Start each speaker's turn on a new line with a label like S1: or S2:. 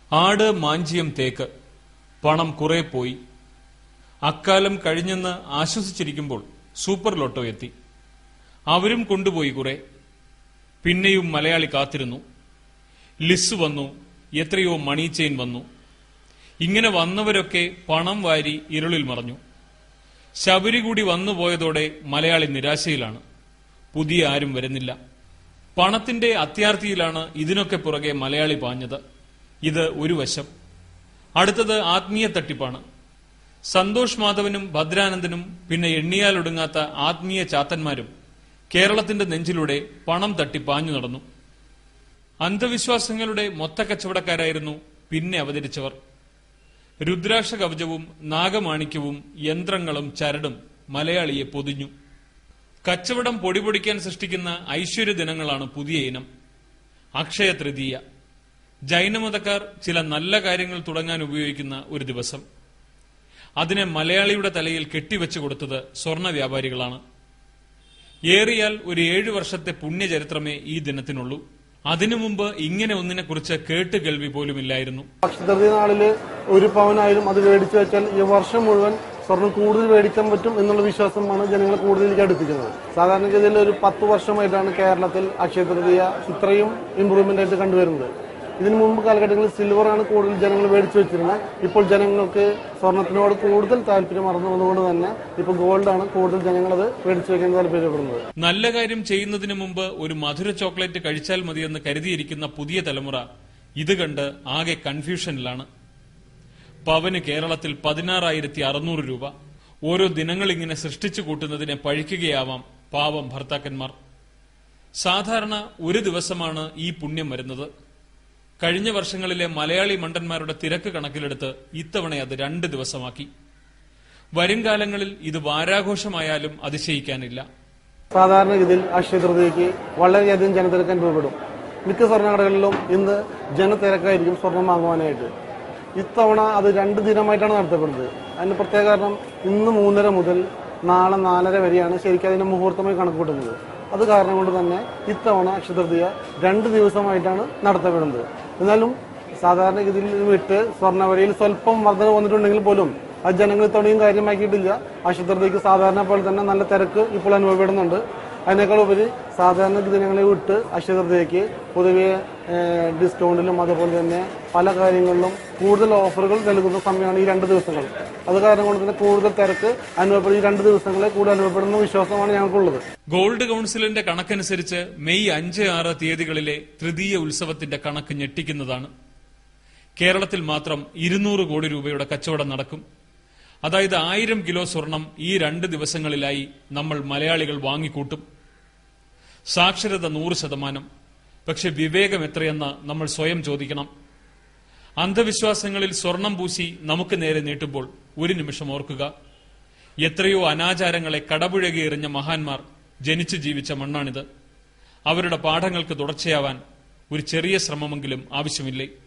S1: ആട് മാഞ്ചിയം തേക്ക് പണം കുറെ പോയി അക്കാലം കഴിഞ്ഞെന്ന് ആശ്വസിച്ചിരിക്കുമ്പോൾ സൂപ്പർ ലോട്ടോ എത്തി അവരും കൊണ്ടുപോയി കുറെ പിന്നെയും മലയാളി കാത്തിരുന്നു ലിസ് വന്നു എത്രയോ മണി ചെയിൻ വന്നു ഇങ്ങനെ വന്നവരൊക്കെ പണം വാരി ഇരുളിൽ മറഞ്ഞു ശബരി കൂടി വന്നുപോയതോടെ മലയാളി നിരാശയിലാണ് പുതിയ ആരും വരുന്നില്ല പണത്തിന്റെ അത്യാർത്ഥിയിലാണ് ഇതിനൊക്കെ പുറകെ മലയാളി പാഞ്ഞത് ഇത് ഒരു വശം അടുത്തത് ആത്മീയ തട്ടിപ്പാണ് സന്തോഷ് മാധവനും ഭദ്രാനന്ദനും പിന്നെ എണ്ണിയാലൊടുങ്ങാത്ത ആത്മീയ ചാത്തന്മാരും കേരളത്തിന്റെ നെഞ്ചിലൂടെ പണം തട്ടി പാഞ്ഞു നടന്നു അന്ധവിശ്വാസങ്ങളുടെ മൊത്തക്കച്ചവടക്കാരായിരുന്നു പിന്നെ അവതരിച്ചവർ രുദ്രാക്ഷ കവചവും നാഗമാണിക്യവും യന്ത്രങ്ങളും ചരടും മലയാളിയെ പൊതിഞ്ഞു കച്ചവടം പൊടിപൊടിക്കാൻ സൃഷ്ടിക്കുന്ന ഐശ്വര്യ ദിനങ്ങളാണ് പുതിയ ഇനം അക്ഷയ തൃതീയ ജൈനമതക്കാർ ചില നല്ല കാര്യങ്ങൾ തുടങ്ങാൻ ഉപയോഗിക്കുന്ന ഒരു ദിവസം അതിനെ മലയാളിയുടെ തലയിൽ കെട്ടിവെച്ചു കൊടുത്തത് സ്വർണ വ്യാപാരികളാണ് ഏറിയാൽ ഒരു ഏഴു വർഷത്തെ പുണ്യചരിത്രമേ ഈ ദിനത്തിനുള്ളൂ അതിനു മുമ്പ് ഇങ്ങനെ ഒന്നിനെക്കുറിച്ച് കേട്ട് കേൾവി പോലുമില്ലായിരുന്നു
S2: അക്ഷതൃതി നാളില് ഒരു പവനായാലും അത് മേടിച്ചു വെച്ചാൽ ഈ വർഷം മുഴുവൻ സ്വർണം കൂടുതൽ മേടിക്കാൻ പറ്റും എന്നുള്ള വിശ്വാസമാണ് ജനങ്ങളെ കൂടുതലേക്ക് അടുപ്പിക്കുന്നത് സാധാരണഗതിയിൽ ഒരു പത്ത് വർഷമായിട്ടാണ് കേരളത്തിൽ അക്ഷയതൃതീയ ഇത്രയും ഇമ്പ്രൂവ്മെന്റ് ആയിട്ട് കണ്ടുവരുന്നത് ഇതിനു മുമ്പ് കാലഘട്ടങ്ങളിൽ സിൽവർ ആണ് കൂടുതൽ ജനങ്ങൾ മേടിച്ചു വെച്ചിരുന്നത് ഇപ്പോൾ ജനങ്ങൾക്ക് സ്വർണത്തിനോട് കൂടുതൽ താല്പര്യം മറന്നു വന്നുകൊണ്ട് തന്നെ ഇപ്പോൾ ഗോൾഡാണ് കൂടുതൽ ജനങ്ങളത് മേടിച്ചു വെക്കാൻ താല്പര്യപ്പെടുന്നത്
S1: നല്ല കാര്യം ചെയ്യുന്നതിന് മുമ്പ് ഒരു മധുര ചോക്ലേറ്റ് കഴിച്ചാൽ മതിയെന്ന് കരുതിയിരിക്കുന്ന പുതിയ തലമുറ ഇത് കണ്ട് ആകെ കൺഫ്യൂഷനിലാണ് പവന് കേരളത്തിൽ പതിനാറായിരത്തി അറുന്നൂറ് രൂപ ഓരോ ദിനങ്ങൾ ഇങ്ങനെ സൃഷ്ടിച്ചു കൂട്ടുന്നതിനെ പഴിക്കുകയാവാം പാവം ഭർത്താക്കന്മാർ സാധാരണ ഒരു ദിവസമാണ് ഈ പുണ്യം വരുന്നത് കഴിഞ്ഞ വർഷങ്ങളിലെ മലയാളി മണ്ടന്മാരുടെ തിരക്ക് കണക്കിലെടുത്ത് ഇത്തവണ അത് രണ്ട് ദിവസമാക്കി വരും കാലങ്ങളിൽ ഇത് വാരാഘോഷമായാലും അതിശയിക്കാനില്ല
S2: സാധാരണഗതിയിൽ അക്ഷയതൃതിക്ക് വളരെയധികം ജനത്തിരക്ക് അനുഭവപ്പെടും മിക്ക സ്വർണ്ണക്കടകളിലും ഇന്ന് ജനത്തിരക്കായിരിക്കും സ്വർണം വാങ്ങുവാനായിട്ട് ഇത്തവണ അത് രണ്ട് ദിനമായിട്ടാണ് നടത്തപ്പെടുന്നത് അതിന് പ്രത്യേക കാരണം ഇന്ന് മൂന്നര മുതൽ നാളെ നാലര വരെയാണ് ശരിക്കും അതിന്റെ മുഹൂർത്തമായി കണക്കുകൂട്ടുന്നത് അത് കാരണം കൊണ്ട് തന്നെ ഇത്തവണ അക്ഷതൃതീയ രണ്ട് ദിവസമായിട്ടാണ് നടത്തപ്പെടുന്നത് എന്നാലും സാധാരണഗതിയിൽ വിട്ട് സ്വർണ്ണവരയിൽ സ്വല്പം വർധന വന്നിട്ടുണ്ടെങ്കിൽ പോലും അത് ജനങ്ങൾ ഇത്തവണയും കാര്യമാക്കിയിട്ടില്ല ആശുപത്രിക്ക് സാധാരണ പോലെ തന്നെ നല്ല തിരക്ക് ഇപ്പോൾ അനുഭവപ്പെടുന്നുണ്ട് അതിനേക്കാൾ ഉപരി സാധാരണ ദിനങ്ങളെ വിട്ട് അക്ഷതൃതയ്ക്ക് പൊതുവെ ഏഹ്, ഡിസ്കൗണ്ടിലും അതുപോലെ തന്നെ പല കാര്യങ്ങളിലും കൂടുതൽ ഓഫറുകൾ നൽകുന്ന സമയമാണ് ഈ രണ്ട് ദിവസങ്ങൾ അത് കാരണം കൊണ്ട് തന്നെ കൂടുതൽ തിരക്ക് അനുഭവപ്പെടുന്ന ഈ രണ്ട് ദിവസങ്ങളെ കൂടുതൽ അനുഭവപ്പെടുന്ന വിശ്വാസമാണ് ഞങ്ങൾക്കുള്ളത്
S1: ഗോൾഡ് കൌൺസിലിന്റെ കണക്കനുസരിച്ച് മെയ് അഞ്ച് ആറ് തീയതികളിലെ തൃതീയ ഉത്സവത്തിന്റെ കണക്ക് ഞെട്ടിക്കുന്നതാണ് കേരളത്തിൽ മാത്രം ഇരുന്നൂറ് കോടി രൂപയുടെ കച്ചവടം നടക്കും അതായത് ആയിരം കിലോ സ്വർണം ഈ രണ്ട് ദിവസങ്ങളിലായി നമ്മൾ മലയാളികൾ വാങ്ങിക്കൂട്ടും സാക്ഷരത നൂറ് ശതമാനം പക്ഷെ വിവേകം എത്രയെന്ന് നമ്മൾ സ്വയം ചോദിക്കണം അന്ധവിശ്വാസങ്ങളിൽ സ്വർണം പൂശി നമുക്ക് നേരെ നീട്ടുമ്പോൾ ഒരു നിമിഷം ഓർക്കുക എത്രയോ അനാചാരങ്ങളെ കടപുഴകി എറിഞ്ഞ മഹാന്മാർ ജനിച്ചു ജീവിച്ച മണ്ണാണിത് അവരുടെ പാഠങ്ങൾക്ക് തുടർച്ചയാവാൻ ഒരു ചെറിയ ശ്രമമെങ്കിലും ആവശ്യമില്ലേ